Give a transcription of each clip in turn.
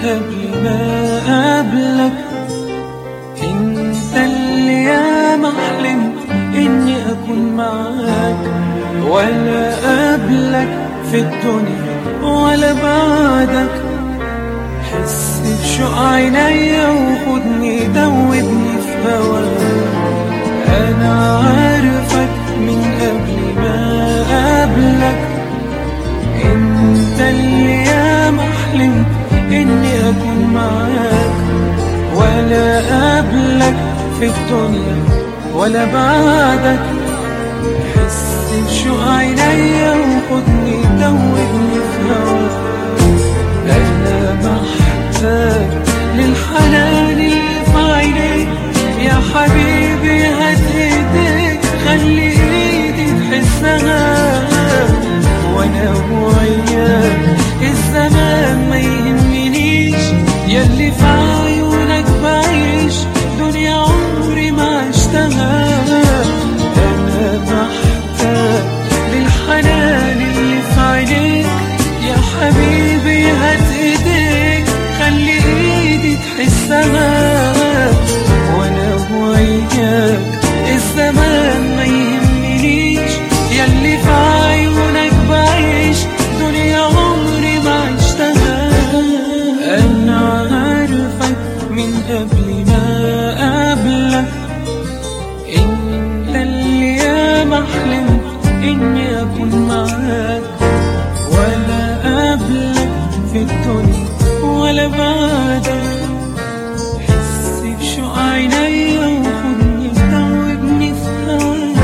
قبل ما أقابلك انت اللي ياما حلمت اني اكون معاك ولا قبلك في الدنيا ولا بعدك حس بشوق عينيا وخدني دوبني في هواك انا عارفك من قبل ما اقابلك انت اللي ياما حلمت اني اكون معاك ولا قبلك في الدنيا ولا بعدك حس بشوق عينيا وخدني دوبني في هواك انا محتاج للحنان اللي في عينيك يا حبيبي هات ايديك خلي ايدي تحسها وانا وياك الزمان ما يهمنيش ياللي في عيونك بعيش دنيا عمري ما عشتها انا محتاج للحنان اللي في عينيك يا حبيبي هات ايديك خلي ايدي تحسها وانا وياك الزمان ما يهمنيش ياللي في عيونك بعيش دنيا عمري ما عشتها انا عارفك من قبل ما اقابلك انت اللي ياما حلمت اني اكون معاك ولا قبلك في الدنيا ولا بعدك حس بشوق عينيا وخدني دوبني في هواك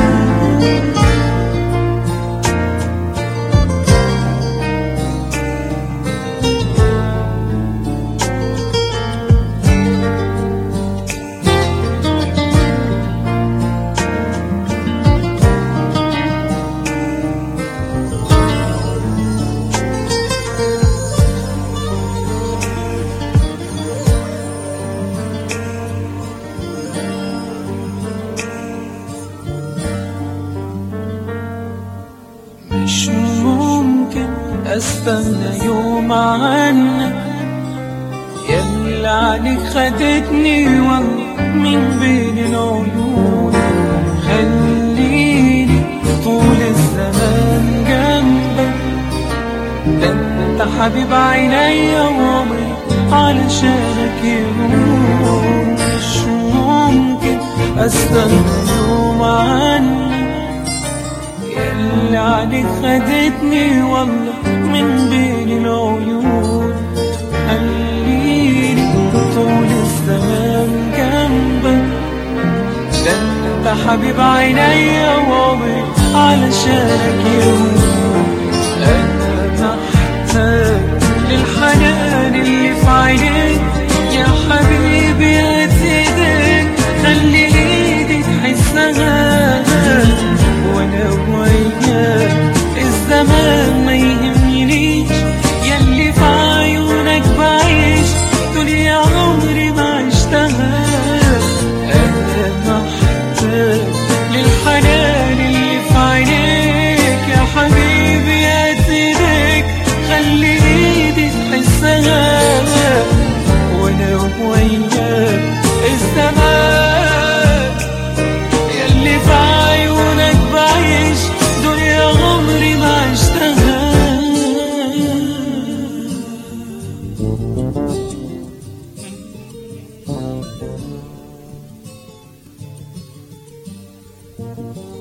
مش ممكن استنى يوم عنك ياللي عليك خدتني والله من بين العيون خليني طول الزمان جنبك ده انت حبيب عينيا وعمري علشانك يهون مش ممكن استنى يوم عنك اللي عليك خدتني والله من بين العيون خليني طول الزمان جنبك ده انت حبيب عينيا وعمري علشانك يوم انا محتاج للحنان اللي في عينيك يا حبيبي هات ايديك خلي ايدي تحسها وانا وياك الزمان ما يهمنيش ياللي في عيونك بعيش دنيا عمري ما عشتها انا محتاج للحنان اللي في عينيك يا حبيبي هات ايديك خلي ايدي تحسها وانا وياك الزمان ياللي في عيونك بعيش دنيا عمري ما عشتها Thank